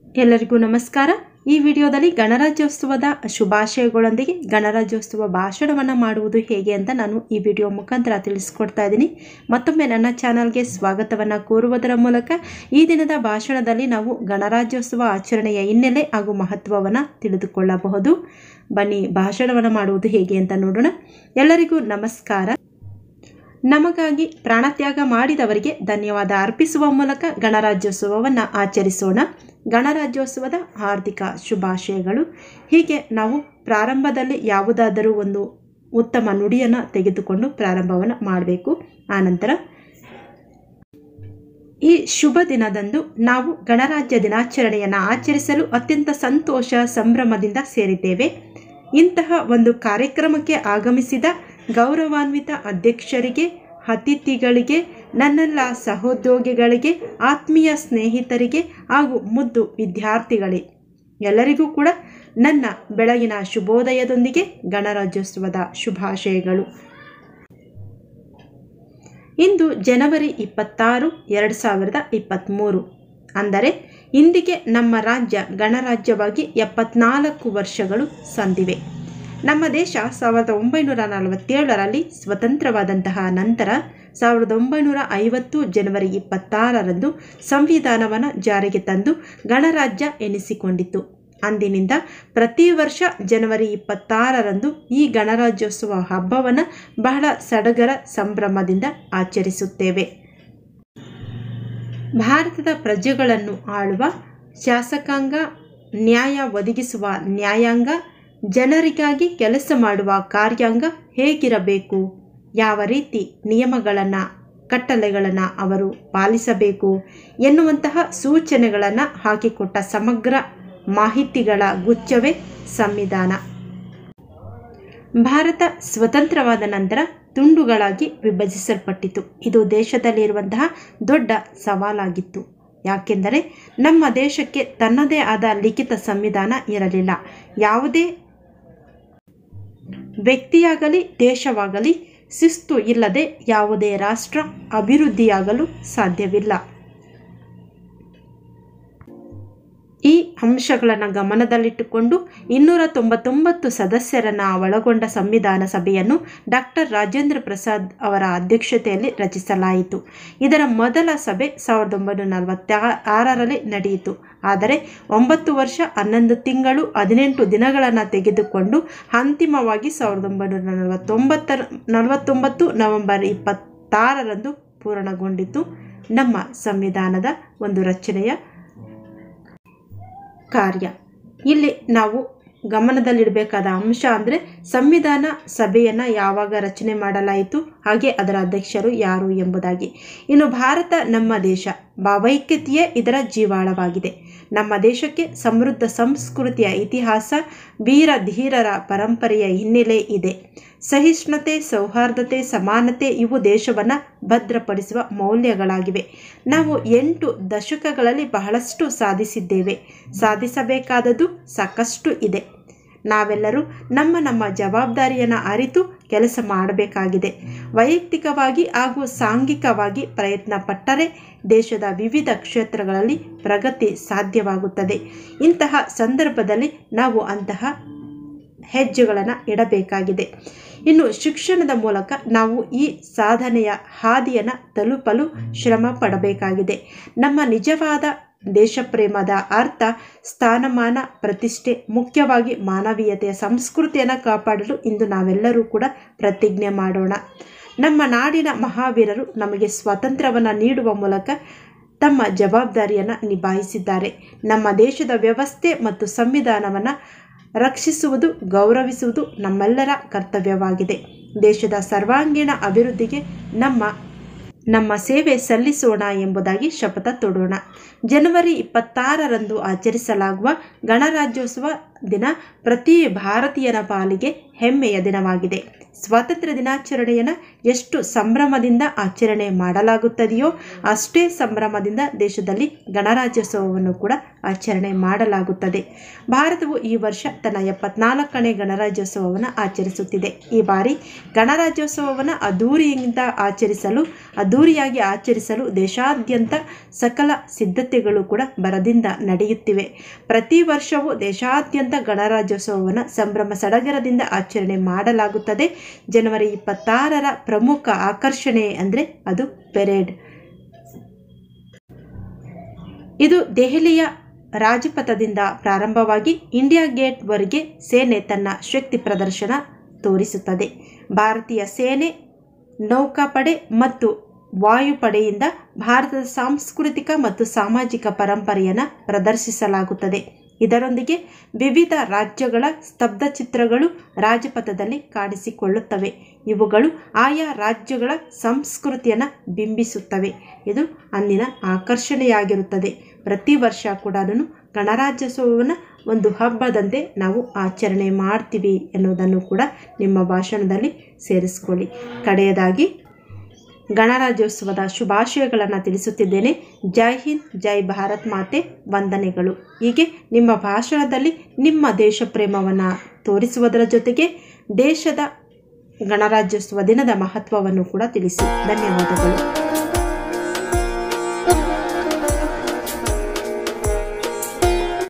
ಎಲ್ಲರಿಗೂ ನಮಸ್ಕಾರ ಈ ವಿಡಿಯೋದಲ್ಲಿ ಗಣರಾಜ್ಯೋತ್ಸವದ ಶುಭಾಶಯಗಳೊಂದಿಗೆ ಗಣರಾಜ್ಯೋತ್ಸವ ಭಾಷಣವನ್ನು ಮಾಡುವುದು ಹೇಗೆ ಅಂತ ನಾನು ಈ ವಿಡಿಯೋ ಮುಖಾಂತರ ತಿಳಿಸ್ಕೊಡ್ತಾ ಇದ್ದೀನಿ ಮತ್ತೊಮ್ಮೆ ನನ್ನ ಚಾನಲ್ಗೆ ಸ್ವಾಗತವನ್ನು ಕೋರುವುದರ ಮೂಲಕ ಈ ದಿನದ ಭಾಷಣದಲ್ಲಿ ನಾವು ಗಣರಾಜ್ಯೋತ್ಸವ ಆಚರಣೆಯ ಹಿನ್ನೆಲೆ ಹಾಗೂ ಮಹತ್ವವನ್ನು ತಿಳಿದುಕೊಳ್ಳಬಹುದು ಬನ್ನಿ ಭಾಷಣವನ್ನು ಮಾಡುವುದು ಹೇಗೆ ಅಂತ ನೋಡೋಣ ಎಲ್ಲರಿಗೂ ನಮಸ್ಕಾರ ನಮಗಾಗಿ ಪ್ರಾಣತ್ಯಾಗ ಮಾಡಿದವರಿಗೆ ಧನ್ಯವಾದ ಅರ್ಪಿಸುವ ಮೂಲಕ ಗಣರಾಜ್ಯೋತ್ಸವವನ್ನು ಆಚರಿಸೋಣ ಗಣರಾಜ್ಯೋತ್ಸವದ ಹಾರ್ದಿಕ ಶುಭಾಶಯಗಳು ಹೀಗೆ ನಾವು ಪ್ರಾರಂಭದಲ್ಲಿ ಯಾವುದಾದರೂ ಒಂದು ಉತ್ತಮ ನುಡಿಯನ್ನು ತೆಗೆದುಕೊಂಡು ಪ್ರಾರಂಭವನ್ನು ಮಾಡಬೇಕು ಆನಂತರ ಈ ಶುಭ ದಿನದಂದು ನಾವು ಗಣರಾಜ್ಯ ದಿನಾಚರಣೆಯನ್ನು ಆಚರಿಸಲು ಅತ್ಯಂತ ಸಂತೋಷ ಸಂಭ್ರಮದಿಂದ ಸೇರಿದ್ದೇವೆ ಇಂತಹ ಒಂದು ಕಾರ್ಯಕ್ರಮಕ್ಕೆ ಆಗಮಿಸಿದ ಗೌರವಾನ್ವಿತ ಅಧ್ಯಕ್ಷರಿಗೆ ಅತಿಥಿಗಳಿಗೆ ನನ್ನೆಲ್ಲ ಸಹೋದ್ಯೋಗಿಗಳಿಗೆ ಆತ್ಮೀಯ ಸ್ನೇಹಿತರಿಗೆ ಹಾಗೂ ಮುದ್ದು ವಿದ್ಯಾರ್ಥಿಗಳೇ ಎಲ್ಲರಿಗೂ ಕೂಡ ನನ್ನ ಬೆಳಗಿನ ಶುಭೋದಯದೊಂದಿಗೆ ಗಣರಾಜ್ಯೋತ್ಸವದ ಶುಭಾಶಯಗಳು ಇಂದು ಜನವರಿ ಇಪ್ಪತ್ತಾರು ಎರಡು ಸಾವಿರದ ಇಪ್ಪತ್ತ್ಮೂರು ಅಂದರೆ ಇಂದಿಗೆ ನಮ್ಮ ರಾಜ್ಯ ಗಣರಾಜ್ಯವಾಗಿ ಎಪ್ಪತ್ನಾಲ್ಕು ವರ್ಷಗಳು ಸಂದಿವೆ ನಮ್ಮ ದೇಶ ಸಾವಿರದ ಒಂಬೈನೂರ ನಲವತ್ತೇಳರಲ್ಲಿ ಸ್ವತಂತ್ರವಾದಂತಹ ನಂತರ ಸಾವಿರದ ಒಂಬೈನೂರ ಐವತ್ತು ಜನವರಿ ಇಪ್ಪತ್ತಾರರಂದು ಸಂವಿಧಾನವನ್ನು ಜಾರಿಗೆ ತಂದು ಗಣರಾಜ್ಯ ಎನಿಸಿಕೊಂಡಿತು ಅಂದಿನಿಂದ ಪ್ರತಿ ವರ್ಷ ಜನವರಿ ಇಪ್ಪತ್ತಾರರಂದು ಈ ಗಣರಾಜ್ಯೋತ್ಸವ ಹಬ್ಬವನ್ನು ಬಹಳ ಸಡಗರ ಸಂಭ್ರಮದಿಂದ ಆಚರಿಸುತ್ತೇವೆ ಭಾರತದ ಪ್ರಜೆಗಳನ್ನು ಆಳುವ ಶಾಸಕಾಂಗ ನ್ಯಾಯ ಒದಗಿಸುವ ನ್ಯಾಯಾಂಗ ಜನರಿಗಾಗಿ ಕೆಲಸ ಮಾಡುವ ಕಾರ್ಯಾಂಗ ಹೇಗಿರಬೇಕು ಯಾವ ರೀತಿ ನಿಯಮಗಳನ್ನು ಕಟ್ಟಳೆಗಳನ್ನು ಅವರು ಪಾಲಿಸಬೇಕು ಎನ್ನುವಂತಹ ಸೂಚನೆಗಳನ್ನು ಹಾಕಿಕೊಟ್ಟ ಸಮಗ್ರ ಮಾಹಿತಿಗಳ ಗುಚ್ಛವೇ ಸಂವಿಧಾನ ಭಾರತ ಸ್ವತಂತ್ರವಾದ ನಂತರ ತುಂಡುಗಳಾಗಿ ವಿಭಜಿಸಲ್ಪಟ್ಟಿತು ಇದು ದೇಶದಲ್ಲಿರುವಂತಹ ದೊಡ್ಡ ಸವಾಲಾಗಿತ್ತು ಯಾಕೆಂದರೆ ನಮ್ಮ ದೇಶಕ್ಕೆ ತನ್ನದೇ ಆದ ಲಿಖಿತ ಸಂವಿಧಾನ ಇರಲಿಲ್ಲ ಯಾವುದೇ ವ್ಯಕ್ತಿಯಾಗಲಿ ದೇಶವಾಗಲಿ ಶಿಸ್ತು ಇಲ್ಲದೆ ಯಾವುದೇ ರಾಷ್ಟ್ರ ಅಭಿವೃದ್ಧಿಯಾಗಲು ಸಾಧ್ಯವಿಲ್ಲ ಈ ಅಂಶಗಳನ್ನು ಗಮನದಲ್ಲಿಟ್ಟುಕೊಂಡು ಇನ್ನೂರ ತೊಂಬತ್ತೊಂಬತ್ತು ಸದಸ್ಯರನ್ನು ಒಳಗೊಂಡ ಸಂವಿಧಾನ ಸಭೆಯನ್ನು ಡಾಕ್ಟರ್ ರಾಜೇಂದ್ರ ಪ್ರಸಾದ್ ಅವರ ಅಧ್ಯಕ್ಷತೆಯಲ್ಲಿ ರಚಿಸಲಾಯಿತು ಇದರ ಮೊದಲ ಸಭೆ ಸಾವಿರದ ಒಂಬೈನೂರ ನಲವತ್ತ ಆರರಲ್ಲಿ ನಡೆಯಿತು ಆದರೆ ಒಂಬತ್ತು ವರ್ಷ ಹನ್ನೊಂದು ತಿಂಗಳು ಹದಿನೆಂಟು ದಿನಗಳನ್ನು ತೆಗೆದುಕೊಂಡು ಅಂತಿಮವಾಗಿ ಸಾವಿರದ ಒಂಬೈನೂರ ನಲವತ್ತೊಂಬತ್ತರ ನಲವತ್ತೊಂಬತ್ತು ನವೆಂಬರ್ ಇಪ್ಪತ್ತಾರರಂದು ಪೂರ್ಣಗೊಂಡಿತು ನಮ್ಮ ಸಂವಿಧಾನದ ಒಂದು ರಚನೆಯ ಕಾರ್ಯ ಇಲ್ಲಿ ನಾವು ಗಮನದಲ್ಲಿಡಬೇಕಾದ ಅಂಶ ಅಂದರೆ ಸಂವಿಧಾನ ಸಭೆಯನ್ನು ಯಾವಾಗ ರಚನೆ ಮಾಡಲಾಯಿತು ಹಾಗೆ ಅದರ ಅಧ್ಯಕ್ಷರು ಯಾರು ಎಂಬುದಾಗಿ ಇನ್ನು ಭಾರತ ನಮ್ಮ ದೇಶ ಭಾವೈಕ್ಯತೆಯೇ ಇದರ ಜೀವಾಳವಾಗಿದೆ ನಮ್ಮ ದೇಶಕ್ಕೆ ಸಮೃದ್ಧ ಸಂಸ್ಕೃತಿಯ ಇತಿಹಾಸ ವೀರ ಧೀರರ ಪರಂಪರೆಯ ಹಿನ್ನೆಲೆ ಇದೆ ಸಹಿಷ್ಣುತೆ ಸೌಹಾರ್ದತೆ ಸಮಾನತೆ ಇವು ದೇಶವನ್ನು ಭದ್ರಪಡಿಸುವ ಮೌಲ್ಯಗಳಾಗಿವೆ ನಾವು ಎಂಟು ದಶಕಗಳಲ್ಲಿ ಬಹಳಷ್ಟು ಸಾಧಿಸಿದ್ದೇವೆ ಸಾಧಿಸಬೇಕಾದದ್ದು ಸಾಕಷ್ಟು ಇದೆ ನಾವೆಲ್ಲರೂ ನಮ್ಮ ನಮ್ಮ ಜವಾಬ್ದಾರಿಯನ್ನು ಅರಿತು ಕೆಲಸ ಮಾಡಬೇಕಾಗಿದೆ ವೈಯಕ್ತಿಕವಾಗಿ ಹಾಗೂ ಸಾಂಘಿಕವಾಗಿ ಪ್ರಯತ್ನ ಪಟ್ಟರೆ ದೇಶದ ವಿವಿಧ ಕ್ಷೇತ್ರಗಳಲ್ಲಿ ಪ್ರಗತಿ ಸಾಧ್ಯವಾಗುತ್ತದೆ ಇಂತಹ ಸಂದರ್ಭದಲ್ಲಿ ನಾವು ಅಂತಹ ಹೆಜ್ಜೆಗಳನ್ನು ಇಡಬೇಕಾಗಿದೆ ಇನ್ನು ಶಿಕ್ಷಣದ ಮೂಲಕ ನಾವು ಈ ಸಾಧನೆಯ ಹಾದಿಯನ್ನು ತಲುಪಲು ಶ್ರಮ ಪಡಬೇಕಾಗಿದೆ ನಮ್ಮ ನಿಜವಾದ ದೇಶಪ್ರೇಮದ ಅರ್ಥ ಸ್ಥಾನಮಾನ ಪ್ರತಿಷ್ಠೆ ಮುಖ್ಯವಾಗಿ ಮಾನವೀಯತೆಯ ಸಂಸ್ಕೃತಿಯನ್ನು ಕಾಪಾಡಲು ಇಂದು ನಾವೆಲ್ಲರೂ ಕೂಡ ಪ್ರತಿಜ್ಞೆ ಮಾಡೋಣ ನಮ್ಮ ನಾಡಿನ ಮಹಾವೀರರು ನಮಗೆ ಸ್ವಾತಂತ್ರ್ಯವನ್ನು ನೀಡುವ ಮೂಲಕ ತಮ್ಮ ಜವಾಬ್ದಾರಿಯನ್ನು ನಿಭಾಯಿಸಿದ್ದಾರೆ ನಮ್ಮ ದೇಶದ ವ್ಯವಸ್ಥೆ ಮತ್ತು ಸಂವಿಧಾನವನ್ನು ರಕ್ಷಿಸುವುದು ಗೌರವಿಸುವುದು ನಮ್ಮೆಲ್ಲರ ಕರ್ತವ್ಯವಾಗಿದೆ ದೇಶದ ಸರ್ವಾಂಗೀಣ ಅಭಿವೃದ್ಧಿಗೆ ನಮ್ಮ ನಮ್ಮ ಸೇವೆ ಸಲ್ಲಿಸೋಣ ಎಂಬುದಾಗಿ ಶಪಥ ತೊಡೋಣ ಜನವರಿ ಇಪ್ಪತ್ತಾರರಂದು ಆಚರಿಸಲಾಗುವ ಗಣರಾಜ್ಯೋತ್ಸವ ದಿನ ಪ್ರತಿ ಭಾರತೀಯನ ಪಾಲಿಗೆ ಹೆಮ್ಮೆಯ ದಿನವಾಗಿದೆ ಸ್ವಾತಂತ್ರ್ಯ ದಿನಾಚರಣೆಯನ್ನು ಎಷ್ಟು ಸಂಭ್ರಮದಿಂದ ಆಚರಣೆ ಮಾಡಲಾಗುತ್ತದೆಯೋ ಅಷ್ಟೇ ಸಂಭ್ರಮದಿಂದ ದೇಶದಲ್ಲಿ ಗಣರಾಜ್ಯೋತ್ಸವವನ್ನು ಕೂಡ ಆಚರಣೆ ಮಾಡಲಾಗುತ್ತದೆ ಭಾರತವು ಈ ವರ್ಷ ತನ್ನ ಎಪ್ಪತ್ನಾಲ್ಕನೇ ಗಣರಾಜ್ಯೋತ್ಸವವನ್ನು ಆಚರಿಸುತ್ತಿದೆ ಈ ಬಾರಿ ಗಣರಾಜ್ಯೋತ್ಸವವನ್ನು ಅದ್ದೂರಿಯಿಂದ ಆಚರಿಸಲು ಅದ್ಧೂರಿಯಾಗಿ ಆಚರಿಸಲು ದೇಶಾದ್ಯಂತ ಸಕಲ ಸಿದ್ಧತೆಗಳು ಕೂಡ ಬರದಿಂದ ನಡೆಯುತ್ತಿವೆ ಪ್ರತಿ ವರ್ಷವೂ ದೇಶಾದ್ಯಂತ ಗಣರಾಜ್ಯೋತ್ಸವವನ್ನು ಸಂಭ್ರಮ ಸಡಗರದಿಂದ ಆಚರಣೆ ಮಾಡಲಾಗುತ್ತದೆ ಜನವರಿ ಇಪ್ಪತ್ತಾರರ ಪ್ರಮುಖ ಆಕರ್ಷಣೆ ಅಂದರೆ ಅದು ಪೆರೇಡ್ ಇದು ದೆಹಲಿಯ ರಾಜಪಥದಿಂದ ಪ್ರಾರಂಭವಾಗಿ ಇಂಡಿಯಾ ಗೇಟ್ವರೆಗೆ ಸೇನೆ ತನ್ನ ಶಕ್ತಿ ಪ್ರದರ್ಶನ ತೋರಿಸುತ್ತದೆ ಭಾರತೀಯ ಸೇನೆ ನೌಕಾಪಡೆ ಮತ್ತು ವಾಯುಪಡೆಯಿಂದ ಭಾರತದ ಸಾಂಸ್ಕೃತಿಕ ಮತ್ತು ಸಾಮಾಜಿಕ ಪರಂಪರೆಯನ್ನು ಪ್ರದರ್ಶಿಸಲಾಗುತ್ತದೆ ಇದರೊಂದಿಗೆ ವಿವಿಧ ರಾಜ್ಯಗಳ ಸ್ತಬ್ಧ ಚಿತ್ರಗಳು ರಾಜಪಥದಲ್ಲಿ ಕಾಣಿಸಿಕೊಳ್ಳುತ್ತವೆ ಇವುಗಳು ಆಯಾ ರಾಜ್ಯಗಳ ಸಂಸ್ಕೃತಿಯನ್ನು ಬಿಂಬಿಸುತ್ತವೆ ಇದು ಅಂದಿನ ಆಕರ್ಷಣೆಯಾಗಿರುತ್ತದೆ ಪ್ರತಿ ವರ್ಷ ಕೂಡ ಗಣರಾಜ್ಯೋತ್ಸವವನ್ನು ಒಂದು ಹಬ್ಬದಂತೆ ನಾವು ಆಚರಣೆ ಮಾಡ್ತೀವಿ ಎನ್ನುವುದನ್ನು ಕೂಡ ನಿಮ್ಮ ಭಾಷಣದಲ್ಲಿ ಸೇರಿಸ್ಕೊಳ್ಳಿ ಕಡೆಯದಾಗಿ ಗಣರಾಜ್ಯೋತ್ಸವದ ಶುಭಾಶಯಗಳನ್ನು ತಿಳಿಸುತ್ತಿದ್ದೇನೆ ಜೈ ಹಿಂದ್ ಜೈ ಭಾರತ್ ಮಾತೆ ವಂದನೆಗಳು ಹೀಗೆ ನಿಮ್ಮ ಭಾಷಣದಲ್ಲಿ ನಿಮ್ಮ ದೇಶ ಪ್ರೇಮವನ್ನು ತೋರಿಸುವುದರ ಜೊತೆಗೆ ದೇಶದ ಗಣರಾಜ್ಯೋತ್ಸವ ದಿನದ ಮಹತ್ವವನ್ನು ಕೂಡ ತಿಳಿಸಿ ಧನ್ಯವಾದಗಳು